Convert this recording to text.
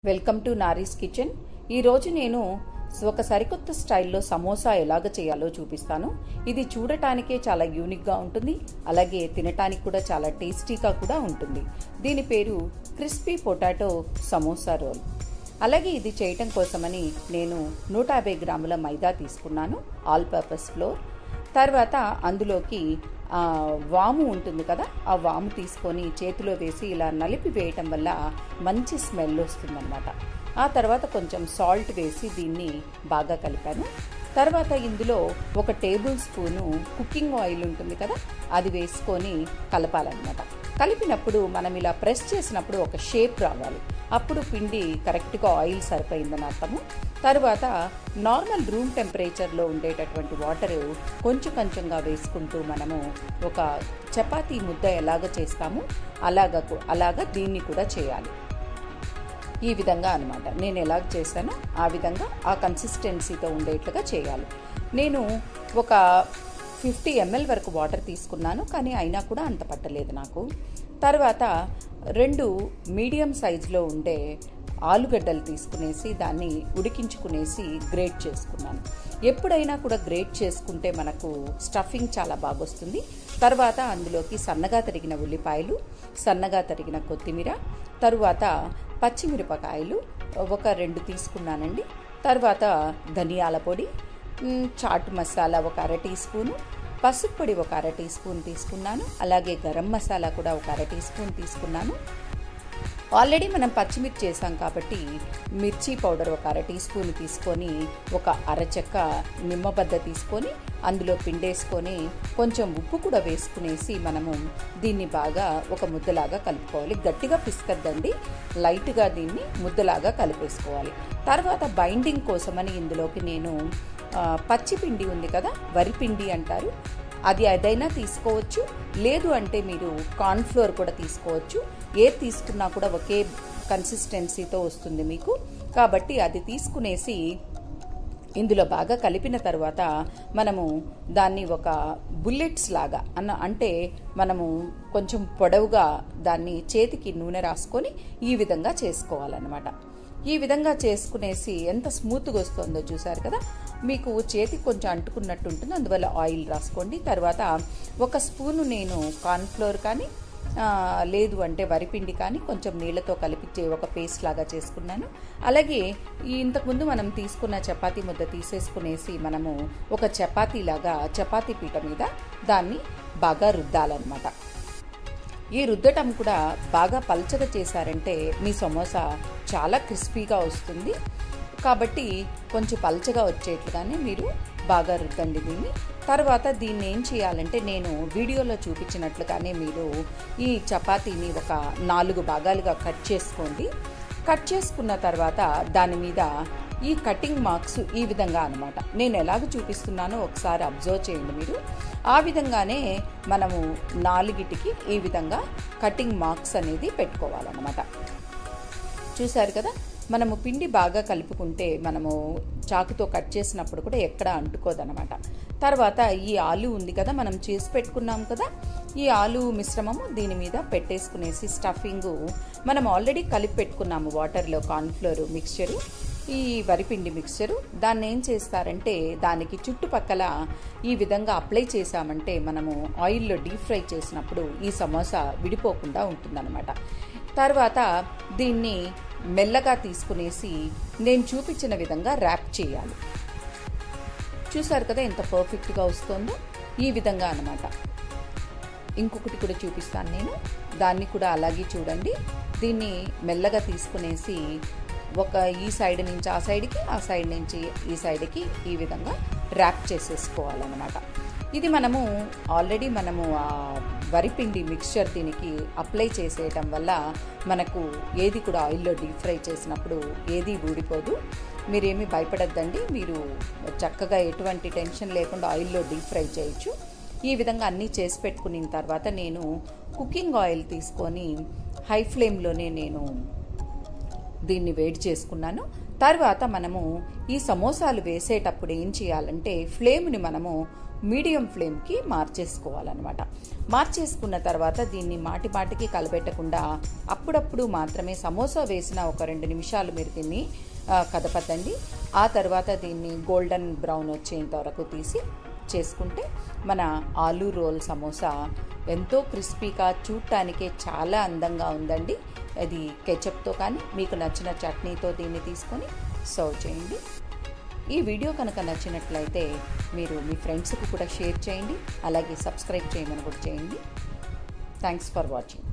welcome to నారీస్ kitchen ఈరోజు నేను ఒక సరికొత్త స్టైల్లో సమోసా ఎలాగ చేయాలో చూపిస్తాను ఇది చూడటానికే చాలా యూనిక్గా ఉంటుంది అలాగే తినటానికి కూడా చాలా టేస్టీగా కూడా ఉంటుంది దీని పేరు క్రిస్పీ పొటాటో సమోసా రోల్ అలాగే ఇది చేయటం కోసమని నేను నూట యాభై గ్రాముల మైదా తీసుకున్నాను ఆల్ పర్పస్ ఫ్లోర్ తర్వాత అందులోకి ఆ, వాము ఉంటుంది కదా ఆ వాము తీసుకొని చేతిలో వేసి ఇలా నలిపి వేయటం వల్ల మంచి స్మెల్ వస్తుందన్నమాట ఆ తర్వాత కొంచెం సాల్ట్ వేసి దీన్ని బాగా కలిపాను తర్వాత ఇందులో ఒక టేబుల్ స్పూను కుకింగ్ ఆయిల్ ఉంటుంది కదా అది వేసుకొని కలపాలన్నమాట కలిపినప్పుడు మనం ఇలా ప్రెస్ చేసినప్పుడు ఒక షేప్ రావాలి అప్పుడు పిండి కరెక్ట్గా ఆయిల్ సరిపోయిందని అర్థము తర్వాత నార్మల్ రూమ్ టెంపరేచర్లో ఉండేటటువంటి వాటర్ కొంచెం కొంచెంగా వేసుకుంటూ మనము ఒక చపాతీ ముద్ద ఎలాగ చేస్తామో అలాగ కు- అలాగ దీన్ని కూడా చేయాలి ఈ విధంగా అనమాట నేను ఎలాగ చేశానో ఆ విధంగా ఆ కన్సిస్టెన్సీతో ఉండేట్లుగా చేయాలి నేను ఒక ఫిఫ్టీ ఎంఎల్ వరకు వాటర్ తీసుకున్నాను కానీ అయినా కూడా అంత పట్టలేదు నాకు తర్వాత రెండు మీడియం సైజులో ఉండే ఆలుగడ్డలు తీసుకునేసి దాన్ని ఉడికించుకునేసి గ్రేట్ చేసుకున్నాను ఎప్పుడైనా కూడా గ్రేట్ చేసుకుంటే మనకు స్టఫింగ్ చాలా బాగొస్తుంది తర్వాత అందులోకి సన్నగా తరిగిన ఉల్లిపాయలు సన్నగా తరిగిన కొత్తిమీర తరువాత పచ్చిమిరపకాయలు ఒక రెండు తీసుకున్నానండి తర్వాత ధనియాల పొడి మ్, చాట్ మసాలా ఒక అర టీ స్పూను పసుపు పొడి ఒక అర టీ స్పూన్ తీసుకున్నాను అలాగే గరం మసాలా కూడా ఒక అర టీ స్పూన్ తీసుకున్నాను ఆల్రెడీ మనం పచ్చిమిర్చి చేసాం కాబట్టి మిర్చి పౌడర్ ఒక అర టీ స్పూన్ తీసుకొని ఒక అరచెక్క నిమ్మబద్ద తీసుకొని అందులో పిండేసుకొని కొంచెం ఉప్పు కూడా వేసుకునేసి మనము దీన్ని బాగా ఒక ముద్దలాగా కలుపుకోవాలి గట్టిగా పిసుకద్దండి లైట్గా దీన్ని ముద్దలాగా కలిపేసుకోవాలి తర్వాత బైండింగ్ కోసమని ఇందులోకి నేను ఆ, పచ్చి పిండి ఉంది కదా వరి పిండి అంటారు అది ఏదైనా తీసుకోవచ్చు లేదు అంటే మీరు కార్న్ఫ్లోర్ కూడా తీసుకోవచ్చు ఏది తీసుకున్నా కూడా ఒకే కన్సిస్టెన్సీతో వస్తుంది మీకు కాబట్టి అది తీసుకునేసి ఇందులో బాగా కలిపిన తర్వాత మనము దాన్ని ఒక బుల్లెట్స్ లాగా అన్న అంటే మనము కొంచెం పొడవుగా దాన్ని చేతికి నూనె రాసుకొని ఈ విధంగా చేసుకోవాలన్నమాట ఈ విధంగా చేసుకునేసి ఎంత స్మూత్గా వస్తుందో చూసారు కదా మీకు చేతికి కొంచెం అంటుకున్నట్టు ఉంటుంది అందువల్ల ఆయిల్ రాసుకోండి తర్వాత ఒక స్పూను నేను కార్న్ఫ్లోర్ కానీ ఆ, లేదు అంటే వరిపిండి కానీ కొంచెం నీళ్ళతో కలిపి చే- ఒక పేస్ట్ లాగా చేసుకున్నాను అలాగే ఈ ఇంతకుముందు మనం తీసుకున్న చపాతీ ముద్ద తీసేసుకునేసి మనము ఒక చపాతీ లాగా చపాతీ పీట మీద దాన్ని బాగా రుద్దాలన్నమాట ఈ రుద్దటం కూడా బాగా పల్చగా చేశారంటే మీ సమోసా చాలా క్రిస్పీగా వస్తుంది కాబట్టి కొంచెం పల్చగా వచ్చేట్లుగానే మీరు బాగా రుద్దండి దీన్ని తర్వాత దీన్ని ఏం చేయాలంటే నేను వీడియోలో చూపించినట్లుగానే మీరు ఈ చపాతీని ఒక నాలుగు భాగాలుగా కట్ చేసుకోండి కట్ చేసుకున్న తర్వాత దాని మీద ఈ కటింగ్ మార్క్స్ ఈ విధంగా అనమాట నేను ఎలాగ చూపిస్తున్నానో ఒకసారి అబ్జర్వ్ చేయండి మీరు ఆ విధంగానే మనము నాలుగిటికి ఈ విధంగా కటింగ్ మార్క్స్ అనేది పెట్టుకోవాలన్నమాట చూశారు కదా మనము పిండి బాగా కలుపుకుంటే మనము చాకుతో కట్ చేసినప్పుడు కూడా ఎక్కడ అంటుకోదనమాట తర్వాత ఈ ఆలు ఉంది కదా మనం చేసి పెట్టుకున్నాం కదా ఈ ఆలు మిశ్రమము దీని మీద పెట్టేసుకునేసి స్టఫింగ్ మనం ఆల్రెడీ కలిపి పెట్టుకున్నాము వాటర్లో కార్న్ఫ్లోర్ మిక్స్చరు ఈ వరిపిండి మిక్స్చరు దాన్ని ఏం చేస్తారంటే దానికి చుట్టుపక్కల ఈ విధంగా అప్లై చేసామంటే మనము ఆయిల్లో డీప్ ఫ్రై చేసినప్పుడు ఈ సమోసా విడిపోకుండా ఉంటుందన్నమాట తర్వాత దీన్ని మెల్లగా తీసుకునేసి నేను చూపించిన విధంగా ర్యాప్ చేయాలి చూసారు కదా ఎంత పర్ఫెక్ట్గా వస్తుందో ఈ విధంగా అనమాట ఇంకొకటి కూడా చూపిస్తాను నేను దాన్ని కూడా అలాగే చూడండి దీన్ని మెల్లగా తీసుకునేసి ఒక ఈ సైడ్ నుంచి ఆ సైడ్కి ఆ సైడ్ నుంచి ఈ సైడ్కి ఈ విధంగా ర్యాప్ చేసేసుకోవాలన్నమాట ఇది మనము ఆల్రెడీ మనము ఆ వరిపిండి మిక్స్చర్ దీనికి అప్లై చేసేయటం వల్ల మనకు ఏది కూడా ఆయిల్లో డీప్ ఫ్రై చేసినప్పుడు ఏది ఊడిపోదు మీరేమీ భయపడద్దండి మీరు చక్కగా ఎటువంటి టెన్షన్ లేకుండా ఆయిల్లో డీప్ ఫ్రై చేయొచ్చు ఈ విధంగా అన్నీ చేసి పెట్టుకున్న తర్వాత నేను కుకింగ్ ఆయిల్ తీసుకొని హై ఫ్లేమ్లోనే నేను దీన్ని వేడి చేసుకున్నాను తర్వాత మనము ఈ సమోసాలు వేసేటప్పుడు ఏం చేయాలంటే ఫ్లేమ్ని మనము మీడియం ఫ్లేమ్కి మార్చేసుకోవాలన్నమాట మార్చేసుకున్న తర్వాత దీన్ని మాటి మాటికి కలబెట్టకుండా అప్పుడప్పుడు మాత్రమే సమోసా వేసిన ఒక రెండు నిమిషాలు మీరు దీన్ని ఆ, కదపద్దండి ఆ తర్వాత దీన్ని గోల్డెన్ బ్రౌన్ వచ్చేంత వరకు తీసి చేసుకుంటే మన ఆలూ రోల్ సమోసా ఎంతో క్రిస్పీగా చూడటానికే చాలా అందంగా ఉందండి అది కెచప్తో కానీ మీకు నచ్చిన చట్నీతో దీన్ని తీసుకొని సర్వ్ చేయండి ఈ వీడియో కనుక నచ్చినట్లయితే మీరు మీ ఫ్రెండ్స్కి కూడా షేర్ చేయండి అలాగే సబ్స్క్రైబ్ చేయమని కూడా చేయండి థ్యాంక్స్ ఫర్ వాచింగ్